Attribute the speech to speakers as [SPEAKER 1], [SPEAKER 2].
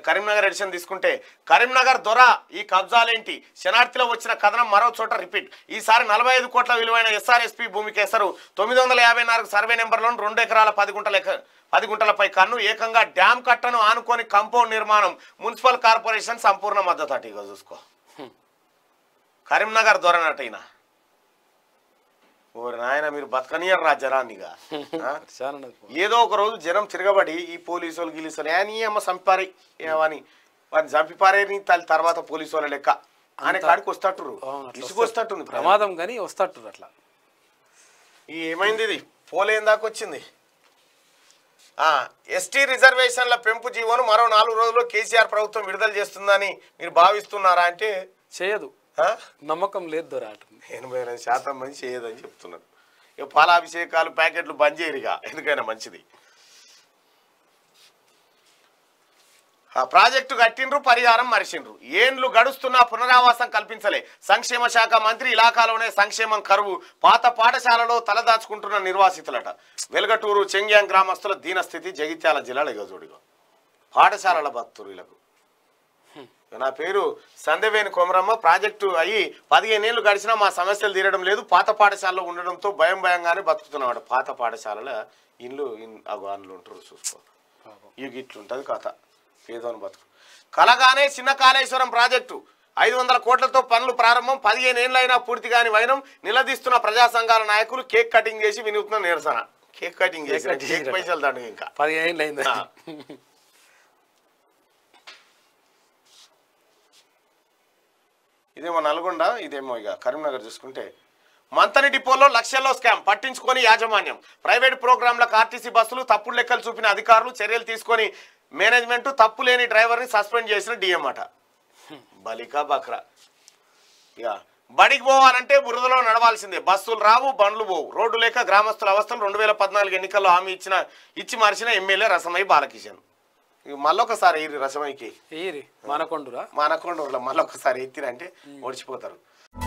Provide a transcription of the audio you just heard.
[SPEAKER 1] Karimnagar edition తీసుకుంటే కరీంనగర్ దొర ఈ కబ్జాలేంటి శనార్థిలో వచ్చిన కథనం మరో చోట రిపీట్ ఈసారి నలభై ఐదు కోట్ల విలువైన ఎస్ఆర్ఎస్పి భూమి కేసరు తొమ్మిది వందల యాభై నాలుగు సర్వే నెంబర్లోని రెండు ఎకరాల పది గుంటల ఎక- పది గుంటలపై కన్ను ఏకంగా డ్యామ్ కట్టను ఆనుకొని కాంపౌండ్ నిర్మాణం మున్సిపల్ కార్పొరేషన్ సంపూర్ణ మద్దతు అటు ఇగో చూసుకో కరీంనగర్ దొరనటైనా ఓరి నాయన మీరు బతకనియర్ రా జనాన్నిగా ఆ?
[SPEAKER 2] చాలా ఉన్నది పో.
[SPEAKER 1] ఏదో ఒక రోజు జనం తిరగబడి ఈ పోలీసు వాళ్ళు గిలీసులు ఏ నీ అమ్మ చంపారి ఏమని వాడిని చంపిపారేని తల్లి తర్వాత పోలీసు వాళ్ళ లెక్క అనే కాడికి వస్తట్టురు
[SPEAKER 2] అవును, అట్లా
[SPEAKER 1] ఇసుకు వస్తట్టుంది ప్రమాదం
[SPEAKER 2] ప్రమాదం కానీ వస్తట్టు అట్లా
[SPEAKER 1] ఈ ఏమైంది ఇది పోలేం దాకా వచ్చింది ఆ, ఎస్టీ రిజర్వేషన్ల పెంపు జీవోను మరో నాలుగు రోజుల్లో కేసీఆర్ ప్రభుత్వం విడుదల చేస్తుందని మీరు భావిస్తున్నారా అంటే
[SPEAKER 2] చేయదు
[SPEAKER 1] ఆ?
[SPEAKER 2] నమ్మకం లేదు దొర అంటుంది
[SPEAKER 1] ఎనభై రెండు శాతం మంది చేయదని చెప్తున్నారు ఇక పాలాభిషేకాలు ప్యాకెట్లు బంద్ చేయరుగా ఎందుకైనా మంచిది ఆ ప్రాజెక్టు కట్టిండ్రు పరిహారం మరిచిండ్రు ఏండ్లు గడుస్తున్నా పునరావాసం కల్పించలే సంక్షేమ శాఖ మంత్రి ఇలాకాలోనే సంక్షేమం కరువు పాత పాఠశాలలో తలదాచుకుంటున్న నిర్వాసితులట వెలగటూరు చెంగ్యాంగ్ గ్రామస్తుల దీనస్థితి జగిత్యాల జిల్లాలో ఎగజోడిగా పాఠశాలల భక్తులు వీళ్ళకు నా పేరు సందవేని కొమరమ్మ ప్రాజెక్టు అయ్యి పదిహేనేళ్ళు గడిచినా మా సమస్యలు తీరడం లేదు పాత పాఠశాలలో ఉండడంతో భయం భయంగానే బతుకుతున్నాడు పాత పాఠశాలల ఇల్లు ఇన్- అగో అందులో ఉంటారు చూసుకో
[SPEAKER 2] పాపం.
[SPEAKER 1] ఇక ఇట్లుంటది కథ పేదోని బతుకు కలగానే చిన్న కాళేశ్వరం ప్రాజెక్టు ఐదు వందల కోట్లతో పనులు ప్రారంభం పదిహేను ఏళ్ళైనా పూర్తి కాని వైనం నిలదీస్తున్న ప్రజా సంఘాల నాయకులు కేక్ కటింగ్ చేసి వినూత్న నిరసన కేక్ కటింగ్ చేసి
[SPEAKER 2] కటింగ్
[SPEAKER 1] కేక్ పైసలు దండు ఇంకా
[SPEAKER 2] పదిహేను అయింది
[SPEAKER 1] ఆ. ఇదేమో నల్గొండ ఇదేమో ఇక కరీంనగర్ చూసుకుంటే మంతని డిపోలో లక్షల్లో స్కామ్ పట్టించుకొని యాజమాన్యం ప్రైవేట్ ప్రోగ్రాంలకు ఆర్టీసీ బస్సులు తప్పుడు లెక్కలు చూపిన అధికారులు చర్యలు తీసుకొని మేనేజ్మెంట్ తప్పు లేని డ్రైవర్ని సస్పెండ్ చేసిన డిఎం అట బలికా బక్రా ఇక బడికి పోవాలంటే బురదలో నడవాల్సిందే బస్సులు రావు బండ్లు పోవు రోడ్డు లేక గ్రామస్తుల అవస్థలు రెండు వేల పద్నాలుగు ఎన్నికల్లో హామీ ఇచ్చిన ఇచ్చి మరిచిన ఎమ్మెల్యే రసమయ్య బాలకిషన్ ఇక మళ్ళొకసారి ఈ రసమయ్యకి
[SPEAKER 2] ఏరి మనకొండురా
[SPEAKER 1] మా అనకొండ మళ్ళొకసారి ఎత్తిరంటే ఓడిచిపోతారు